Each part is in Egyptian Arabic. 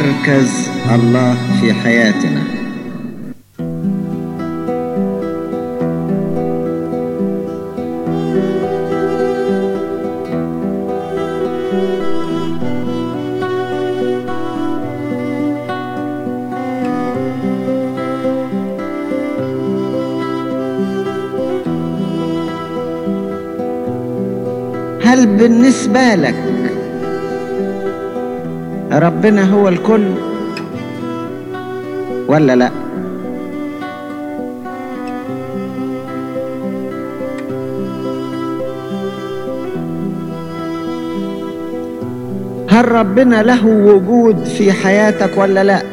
مركز الله في حياتنا هل بالنسبة لك ربنا هو الكل ولا لا هل ربنا له وجود في حياتك ولا لا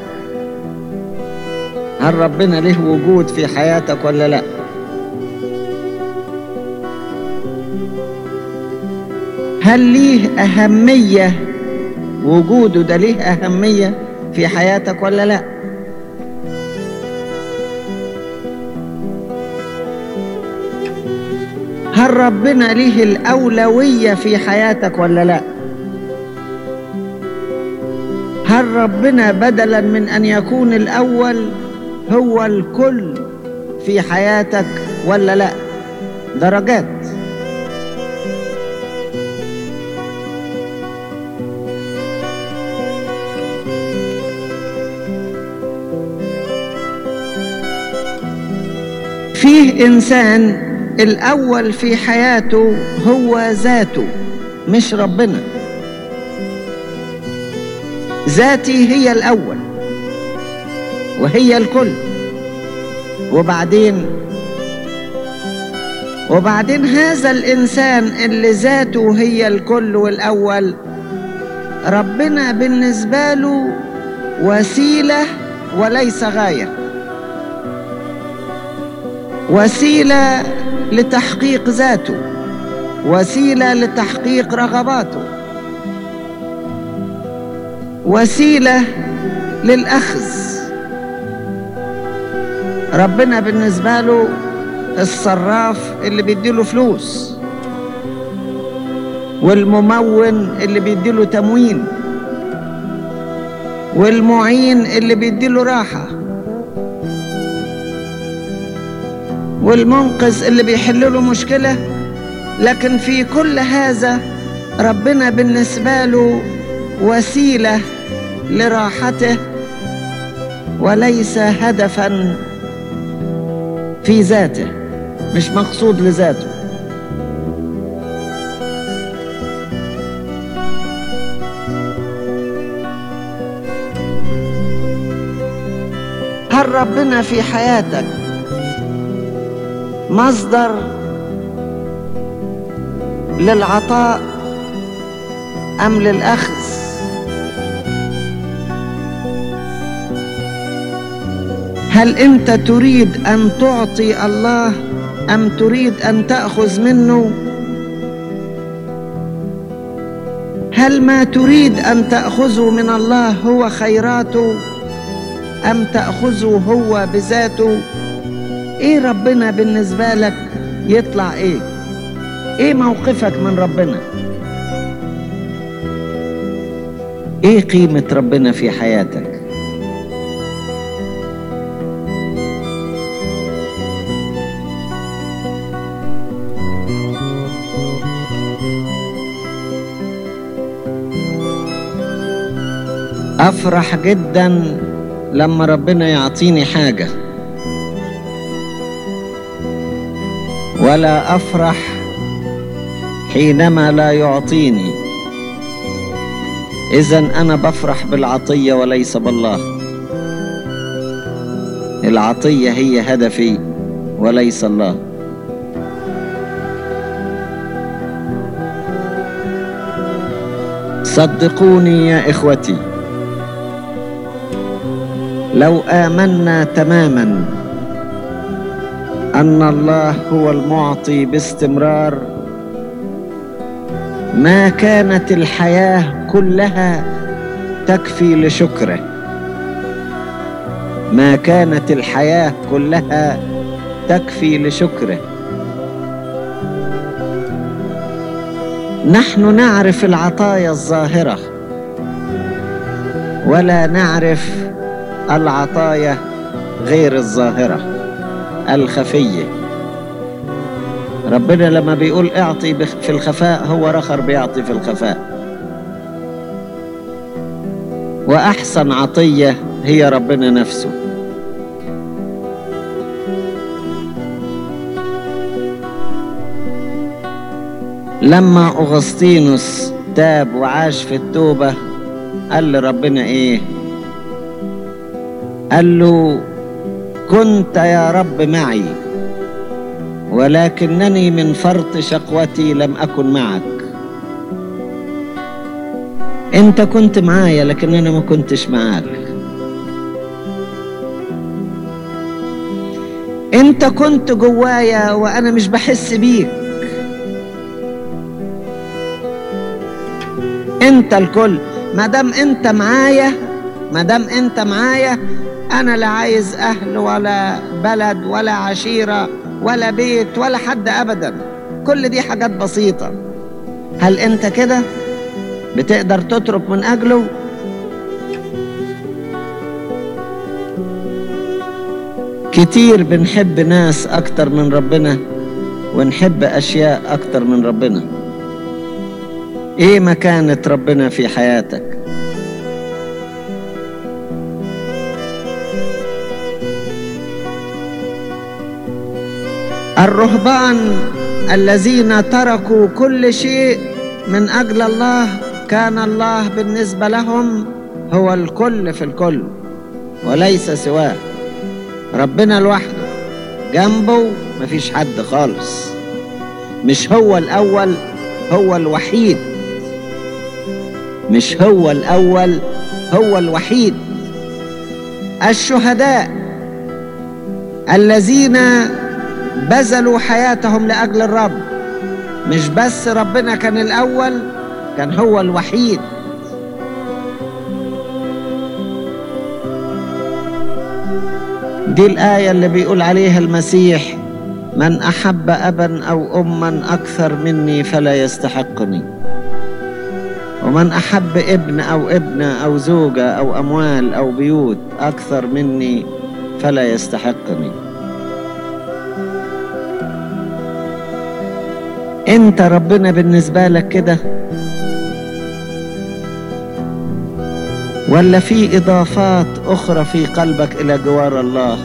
هل ربنا له وجود في حياتك ولا لا هل ليه أهمية وجوده ده ليه أهمية في حياتك ولا لا هل ربنا ليه الأولوية في حياتك ولا لا هل ربنا بدلا من أن يكون الأول هو الكل في حياتك ولا لا درجات فيه إنسان الأول في حياته هو ذاته مش ربنا ذاتي هي الأول وهي الكل وبعدين وبعدين هذا الإنسان اللي ذاته هي الكل والأول ربنا بالنسبة له وسيلة وليس غاية وسيلة لتحقيق ذاته وسيلة لتحقيق رغباته وسيلة للأخذ ربنا بالنسبة له الصراف اللي بيديله فلوس والممون اللي بيديله تموين والمعين اللي بيديله راحة والمنقذ اللي بيحل له مشكلة لكن في كل هذا ربنا بالنسبة له وسيلة لراحته وليس هدفا في ذاته مش مقصود لذاته هل ربنا في حياتك مصدر للعطاء ام للاخذ هل انت تريد ان تعطي الله ام تريد ان تاخذ منه هل ما تريد ان تاخذه من الله هو خيراته ام تاخذه هو بذاته ايه ربنا بالنسبه لك يطلع ايه ايه موقفك من ربنا ايه قيمه ربنا في حياتك افرح جدا لما ربنا يعطيني حاجه ولا افرح حينما لا يعطيني اذا انا بفرح بالعطيه وليس بالله العطيه هي هدفي وليس الله صدقوني يا اخوتي لو امنا تماما ان الله هو المعطي باستمرار ما كانت الحياه كلها تكفي لشكره ما كانت الحياه كلها تكفي لشكره نحن نعرف العطايا الظاهره ولا نعرف العطايا غير الظاهرة الخفية ربنا لما بيقول اعطي في الخفاء هو رخر بيعطي في الخفاء وأحسن عطية هي ربنا نفسه لما أغسطينوس تاب وعاش في التوبة قال لربنا إيه قال له كنت يا رب معي ولكنني من فرط شقوتي لم أكن معك انت كنت معايا لكن انا ما كنتش معاك انت كنت جوايا وانا مش بحس بيك انت الكل ما دام انت معايا ما دام انت معايا انا لا عايز اهل ولا بلد ولا عشيره ولا بيت ولا حد ابدا كل دي حاجات بسيطه هل انت كده بتقدر تترك من اجله كتير بنحب ناس اكتر من ربنا ونحب اشياء اكتر من ربنا ايه مكانة ربنا في حياتك الرهبان الذين تركوا كل شيء من اجل الله كان الله بالنسبه لهم هو الكل في الكل وليس سواه ربنا لوحده جنبه مفيش حد خالص مش هو الاول هو الوحيد مش هو الاول هو الوحيد الشهداء الذين بذلوا حياتهم لاجل الرب مش بس ربنا كان الاول كان هو الوحيد دي الآية اللي بيقول عليها المسيح من أحب أبا أو أما أكثر مني فلا يستحقني ومن أحب ابن أو ابنة أو زوجة أو أموال أو بيوت أكثر مني فلا يستحقني أنت ربنا بالنسبة لك كده ولا في إضافات أخرى في قلبك إلى جوار الله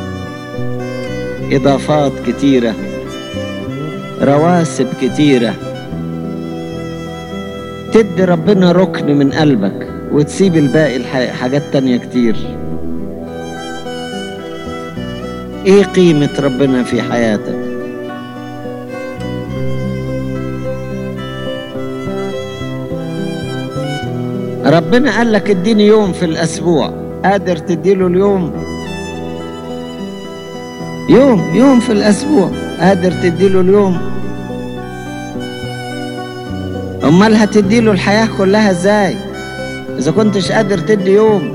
إضافات كتيرة رواسب كتيرة تدي ربنا ركن من قلبك وتسيب الباقي حاجات تانية كتير ايه قيمة ربنا في حياتك ربنا قال لك اديني يوم في الاسبوع قادر تديله اليوم يوم يوم في الاسبوع قادر تديله اليوم امال هتديله الحياه كلها ازاي اذا كنتش قادر تدي يوم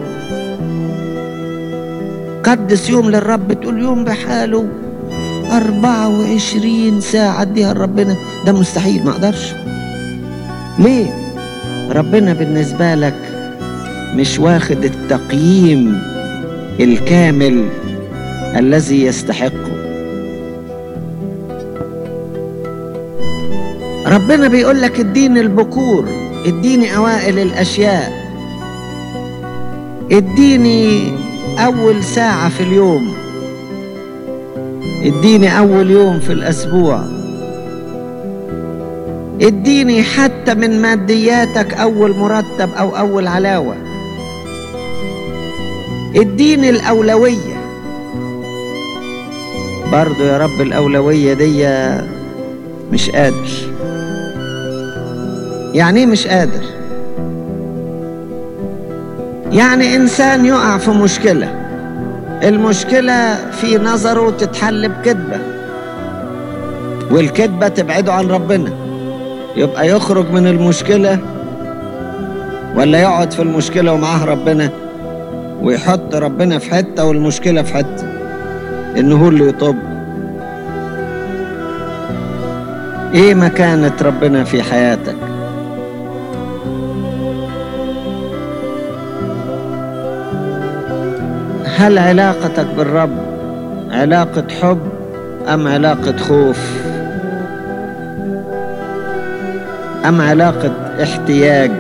قدس يوم للرب تقول يوم بحاله أربعة وعشرين ساعة اديها لربنا ده مستحيل ما اقدرش ليه ربنا بالنسبة لك مش واخد التقييم الكامل الذي يستحقه ربنا بيقول لك اديني البكور اديني اوائل الاشياء اديني اول ساعة في اليوم اديني اول يوم في الاسبوع اديني حتى من مادياتك اول مرتب او اول علاوة اديني الاولوية برضو يا رب الاولوية دي مش قادر يعني ايه مش قادر يعني انسان يقع في مشكله المشكله في نظره تتحل بكذبه والكذبه تبعده عن ربنا يبقى يخرج من المشكله ولا يقعد في المشكله ومعاه ربنا ويحط ربنا في حته والمشكله في حته انه هو اللي يطب ايه مكانه ربنا في حياتك هل علاقتك بالرب علاقة حب أم علاقة خوف أم علاقة احتياج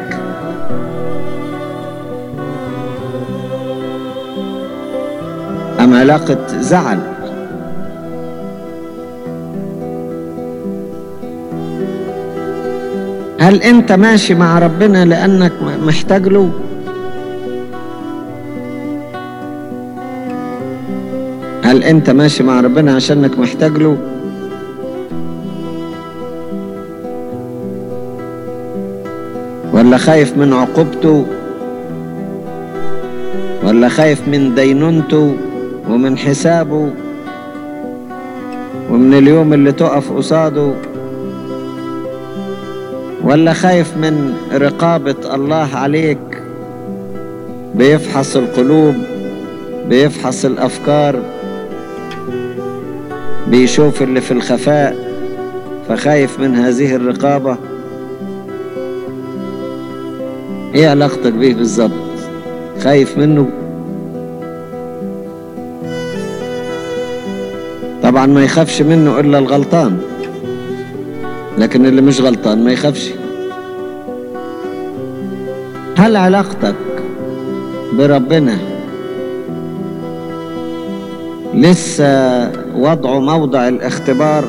أم علاقة زعل هل أنت ماشي مع ربنا لأنك محتاج له هل أنت ماشي مع ربنا عشانك محتاج له ولا خايف من عقوبته ولا خايف من دينونته ومن حسابه ومن اليوم اللي تقف قصاده ولا خايف من رقابة الله عليك بيفحص القلوب بيفحص الأفكار بيشوف اللي في الخفاء فخايف من هذه الرقابة ايه علاقتك بيه بالظبط خايف منه طبعا ما يخافش منه الا الغلطان لكن اللي مش غلطان ما يخافش هل علاقتك بربنا لسه وضعه موضع الاختبار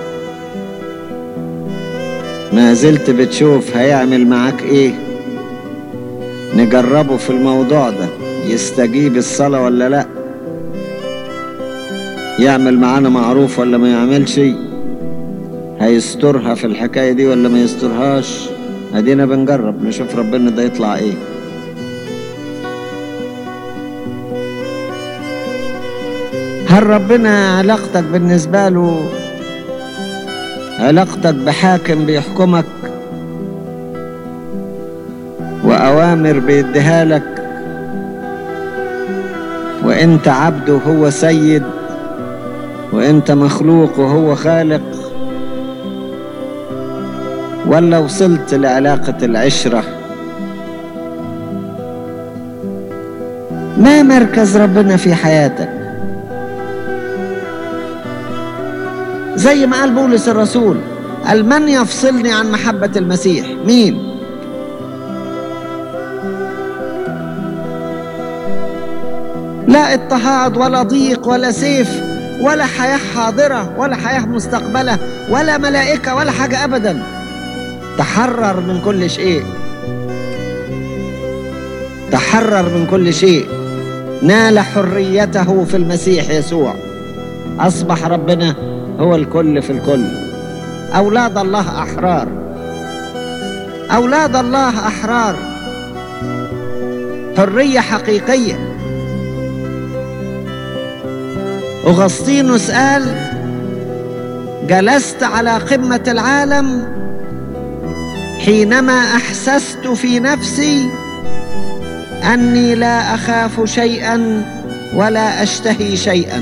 ما زلت بتشوف هيعمل معاك ايه نجربه في الموضوع ده يستجيب الصلاة ولا لا يعمل معانا معروف ولا ما يعملش هيسترها في الحكاية دي ولا ما يسترهاش ادينا بنجرب نشوف ربنا ده يطلع ايه هل ربنا علاقتك بالنسبة له علاقتك بحاكم بيحكمك وأوامر بيديها لك وانت عبد وهو سيد وانت مخلوق وهو خالق ولا وصلت لعلاقة العشرة ما مركز ربنا في حياتك زي ما قال بولس الرسول قال من يفصلني عن محبة المسيح مين لا اضطهاد ولا ضيق ولا سيف ولا حياة حاضرة ولا حياة مستقبلة ولا ملائكة ولا حاجة أبدا تحرر من كل شيء تحرر من كل شيء نال حريته في المسيح يسوع أصبح ربنا هو الكل في الكل أولاد الله أحرار أولاد الله أحرار حرية حقيقية أغسطينوس قال جلست على قمة العالم حينما أحسست في نفسي أني لا أخاف شيئا ولا أشتهي شيئا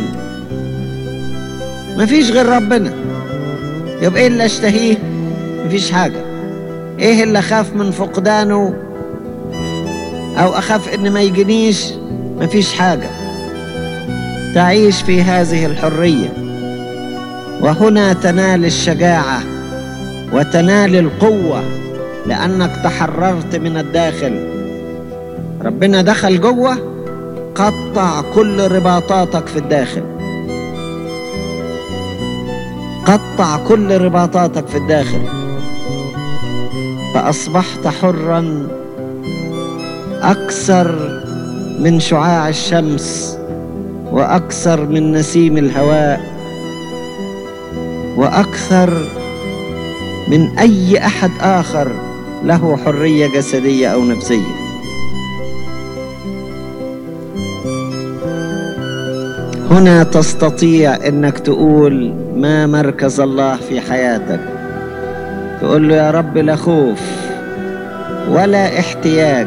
مفيش غير ربنا يبقى إيه اللي أشتهيه مفيش حاجة إيه اللي أخاف من فقدانه أو أخاف إن ما يجنيش مفيش حاجة تعيش في هذه الحرية وهنا تنال الشجاعة وتنال القوة لأنك تحررت من الداخل ربنا دخل جوه قطع كل رباطاتك في الداخل قطع كل رباطاتك في الداخل فأصبحت حرا أكثر من شعاع الشمس وأكثر من نسيم الهواء وأكثر من أي أحد آخر له حرية جسدية أو نفسية هنا تستطيع انك تقول ما مركز الله في حياتك تقول له يا رب لا خوف ولا احتياج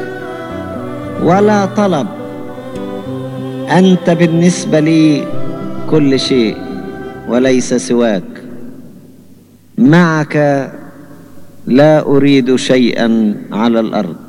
ولا طلب انت بالنسبه لي كل شيء وليس سواك معك لا اريد شيئا على الارض